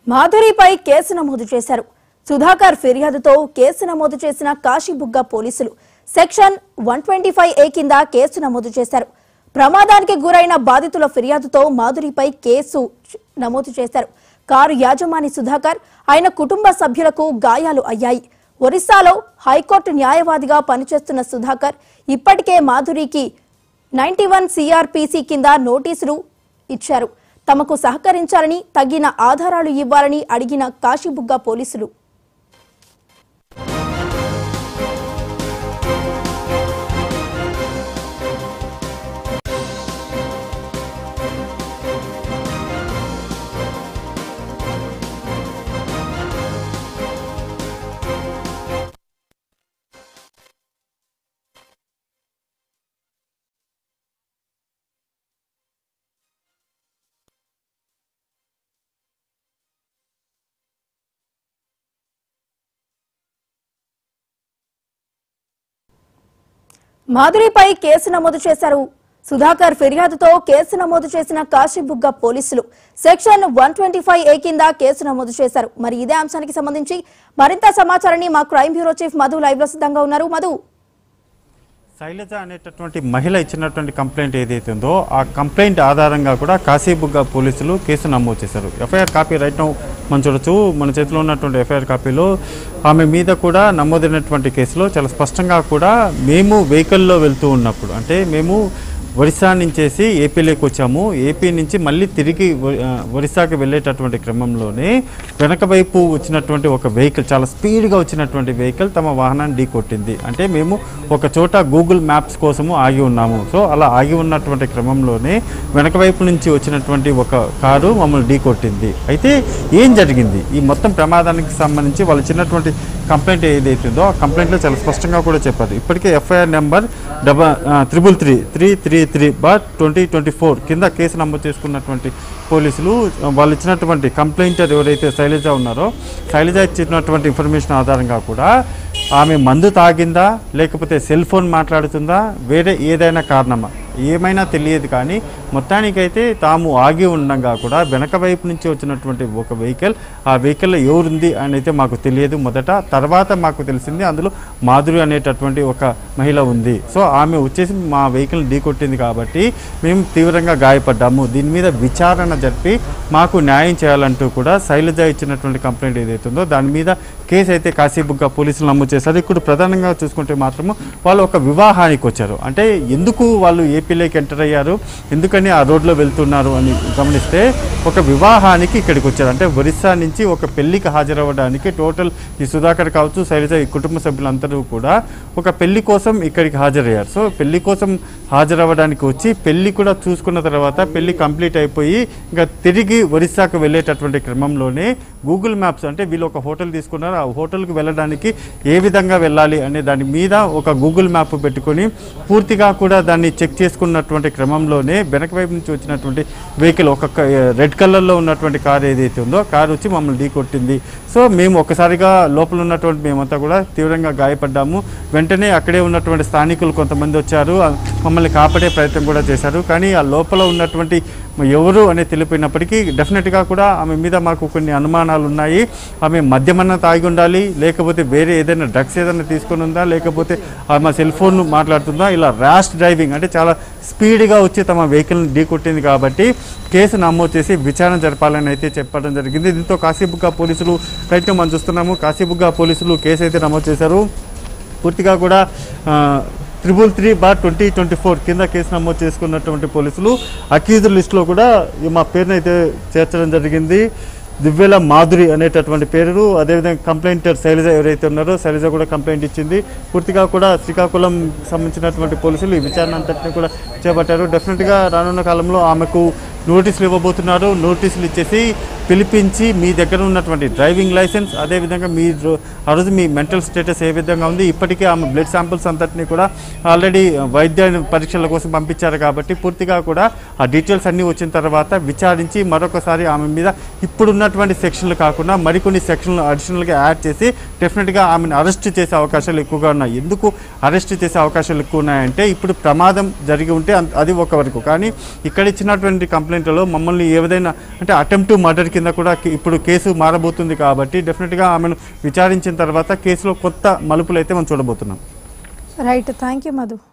మాధురిపై case నమోదు చేశారు సుధాకర్ ఫిర్యాదుతో కేసు నమోదు చేసిన కాశీబుగ్గ పోలీసులు section one twenty five A కింద కేసు నమోదు చేశారు ప్రమాదానికి గురైన బాధితుల ఫిర్యాదుతో మాధురిపై కేసు చ- నమోదు చేశారు కారు యాజమాని సుధాకర్ ఆయన కుటుంబ సభ్యులకు గాయాలు అయ్యాయి ఒరిస్సాలో హైకోర్టు న్యాయవాదిగా పనిచేస్తున్న సుధాకర్ ఇప్పటికే మాధురికి నైన్టీ వన్ సిఆర్పిసి కింద నోటీసులు ఇచ్చారు తమకు సహకరించాలని తగిన ఆధారాలు ఇవ్వాలని అడిగిన కాశీబుగ్గ పోలీసులు మాధురిపై కేసు నమోదు చేశారు సుధాకర్ ఫిర్యాదుతో కేసు నమోదు చేసిన కాశీబుగ్గ పోలీసులు section one twenty five A కింద కేసు నమోదు చేశారు మరి ఇదే అంశానికి సంబంధించి మరింత సమాచారాన్ని మా crime bureau chief Madhu live లో సిద్ధంగా ఉన్నారు మధు శైలజ అనేటటువంటి మహిళ ఇచ్చినటువంటి కంప్లైంట్ ఏదైతే ఉందో ఆ కంప్లైంట్ ఆధారంగా కూడా కాశీబుగ్గ పోలీసులు కేసు నమోదు చేశారు ఎఫ్ఐఆర్ కాపీ రైట్ నౌ మనం చూడొచ్చు మన చేతిలో ఉన్నటువంటి ఎఫ్ఐఆర్ కాపీలో ఆమె మీద కూడా నమోదైనటువంటి కేసులో చాలా స్పష్టంగా కూడా మేము వెహికల్లో వెళ్తూ ఉన్నప్పుడు అంటే మేము ఒరిస్సా నుంచేసి ఏపీలోకి వచ్చాము ఏపీ నుంచి మళ్ళీ తిరిగి ఒ- ఆ, ఒరిస్సాకి వెళ్ళేటటువంటి క్రమంలోనే వెనక వైపు వచ్చినటువంటి ఒక వెహికల్ చాలా స్పీడ్గా వచ్చినటువంటి వెహికల్ తమ వాహనాన్ని ఢీ కొట్టింది అంటే మేము ఒక చోట గూగుల్ మ్యాప్స్ కోసము ఆగి ఉన్నాము సో అలా ఆగి ఉన్నటువంటి క్రమంలోనే వెనక వైపు నుంచి వచ్చినటువంటి ఒక కారు మమ్మల్ని ఢీ కొట్టింది అయితే ఏం జరిగింది ఈ మొత్తం ప్రమాదానికి సంబంధించి వాళ్ళు చిన్నటువంటి కంప్లైంట్ ఏదైతే ఉందో ఆ కంప్లైంట్లో చాలా స్పష్టంగా కూడా చెప్పారు ఇప్పటికే ఎఫ్ఐఆర్ నెంబర్ డబా triple three three three three bar twenty twenty four కింద కేసు నమోదు చేసుకున్నటువంటి పోలీసులు ఆ, వాళ్ళు ఇచ్చినటువంటి కంప్లైంటర్ ఎవరైతే శైలజ ఉన్నారో శైలజ ఇచ్చినటువంటి ఇన్ఫర్మేషన్ ఆధారంగా కూడా ఆమె మందు తాగిందా లేకపోతే సెల్ ఫోన్ మాట్లాడుతుందా వేరే ఏదైనా కారణమా ఏమైనా తెలియదు కానీ మొత్తానికైతే తాము ఆగి ఉండగా కూడా వెనక వైపు నుంచి వచ్చినటువంటి ఒక వెహికల్ ఆ వెహికల్లో ఎవరుంది అని అయితే మాకు తెలియదు మొదట తర్వాత మాకు తెలిసింది అందులో మాధురి అనేటటువంటి ఒక మహిళ ఉంది సో ఆమె వచ్చేసి మా వెహికల్ ఢీకొట్టింది కాబట్టి మేము తీవ్రంగా గాయపడ్డాము దీని మీద విచారణ జరిపి మాకు న్యాయం చేయాలంటూ కూడా శైలజ ఇచ్చినటువంటి కంప్లైంట్ ఏదైతే ఉందో దాని మీద కేసు అయితే కాశీబుగ్గ పోలీసులు నమోదు చేశారు ఇప్పుడు ప్రధానంగా చూసుకుంటే మాత్రము వాళ్ళు ఒక వివాహానికి వచ్చారు అంటే ఎందుకు వాళ్ళు ఏపీలోకి ఎంటర్ అయ్యారు ఎందుకని ఆ రోడ్లో వెళ్తున్నారు అని గమనిస్తే ఒక వివాహానికి ఇక్కడికి వచ్చారు అంటే ఒరిస్సా నుంచి ఒక పెళ్లికి హాజరవ్వడానికి టోటల్ ఈ సుధాకర్ కావచ్చు శైలజ ఈ కుటుంబ సభ్యులందరూ కూడా ఒక పెళ్లి కోసం ఇక్కడికి హాజరయ్యారు సో పెళ్లి కోసం హాజరవ్వడానికి వచ్చి పెళ్లి కూడా చూసుకున్న తర్వాత పెళ్లి కంప్లీట్ అయిపోయి ఇంకా తిరిగి ఒరిస్సాకు వెళ్ళేటటువంటి క్రమంలోనే గూగుల్ మ్యాప్స్ అంటే వీళ్ళు ఒక హోటల్ తీసుకున్నారు ఆ హోటల్కి వెళ్ళడానికి ఏ విధంగా వెళ్ళాలి అనే దాని మీద ఒక గూగుల్ మ్యాప్ పెట్టుకొని పూర్తిగా కూడా దాన్ని చెక్ చేసుకున్నటువంటి క్రమంలోనే వెనక వైపు నుంచి వచ్చినటువంటి వెహికల్ ఒక క- రెడ్ కలర్లో ఉన్నటువంటి కార్ ఏదైతే ఉందో కార్ వచ్చి మమ్మల్ని ఢీ కొట్టింది సో మేము ఒక్కసారిగా లోపల ఉన్నటువంటి మేమంతా కూడా తీవ్రంగా గాయపడ్డాము వెంటనే అక్కడే ఉన్నటువంటి స్థానికులు కొంతమంది వచ్చారు ఆ మమ్మల్ని కాపాడే ప్రయత్నం కూడా చేశారు కానీ ఆ లోపల ఉన్నటువంటి ఎవరు అని తెలిపినప్పటికీ డెఫినెట్గా కూడా ఆమె మీద మాకు కొన్ని అనుమానాలు ఉన్నాయి ఆమె మద్యమన్నా తాగి ఉండాలి లేకపోతే వేరే ఏదైనా డ్రగ్స్ ఏదైనా తీసుకొని ఉందా లేకపోతే ఆమె సెల్ ఫోన్ మాట్లాడుతుందా ఇలా ర్యాష్ డ్రైవింగ్ అంటే చాలా స్పీడ్గా వచ్చి తమ వెహికల్ని ఢీకొట్టింది కాబట్టి కేసు నమోదు చేసి విచారణ జరపాలని అయితే చెప్పడం జరిగింది దీంతో కాశీబుగ్గ పోలీసులు రైట్ మనం చూస్తున్నాము కాశీబుగ్గ పోలీసులు కేసు అయితే నమోదు చేశారు పూర్తిగా కూడా ఆ, triple three bar twenty twenty four కింద కేసు నమోదు చేసుకున్నటువంటి పోలీసులు అక్యూజర్ లిస్టులో కూడా ఈ మా పేరును అయితే చేర్చడం జరిగింది దివ్యల మాధురి అనేటటువంటి పేరు అదేవిధంగా కంప్లైంటర్ శైలజ ఎవరైతే ఉన్నారో శైలజ కూడా కంప్లైంట్ ఇచ్చింది పూర్తిగా కూడా శ్రీకాకుళం సంబంధించినటువంటి పోలీసులు ఈ విచారణ అంతటిని కూడా చేపట్టారు డెఫినెట్గా రానున్న కాలంలో ఆమెకు నోటీసులు ఇవ్వబోతున్నారు నోటీసులు ఇచ్చేసి పిలిపించి మీ దగ్గర ఉన్నటువంటి డ్రైవింగ్ లైసెన్స్ అదేవిధంగా మీ రో- ఆ రోజు మీ మెంటల్ స్టేటస్ ఏ విధంగా ఉంది ఇప్పటికే ఆమె బ్లడ్ శాంపిల్స్ అంతటిని కూడా ఆల్రెడీ వైద్య పరీక్షల కోసం పంపించారు కాబట్టి పూర్తిగా కూడా ఆ డీటెయిల్స్ అన్నీ వచ్చిన తర్వాత విచారించి మరొకసారి ఆమె మీద ఇప్పుడున్నటువంటి సెక్షన్లు కాకుండా మరికొన్ని సెక్షన్లు అడిషనల్గా యాడ్ చేసి డెఫినెట్గా ఆమెను అరెస్ట్ చేసే అవకాశాలు ఎక్కువగా ఉన్నాయి ఎందుకు అరెస్ట్ చేసే అవకాశాలు ఎక్కువ ఉన్నాయంటే ఇప్పుడు ప్రమాదం జరిగి ఉంటే అంత- అది ఒక వరకు కానీ ఇక్కడ ఇచ్చినటువంటి కంప్లైంట్ కంప్లైంట్లలో మమ్మల్ని ఏదైనా అంటే అటెంప్ట్ మర్డర్ కింద కూడా కే- ఇప్పుడు కేసు మారబోతుంది కాబట్టి డెఫినెట్గా ఆమెను విచారించిన తర్వాత కేసులో కొత్త మలుపులు అయితే మనం చూడబోతున్నాం రైట్ థ్యాంక్ యూ మధు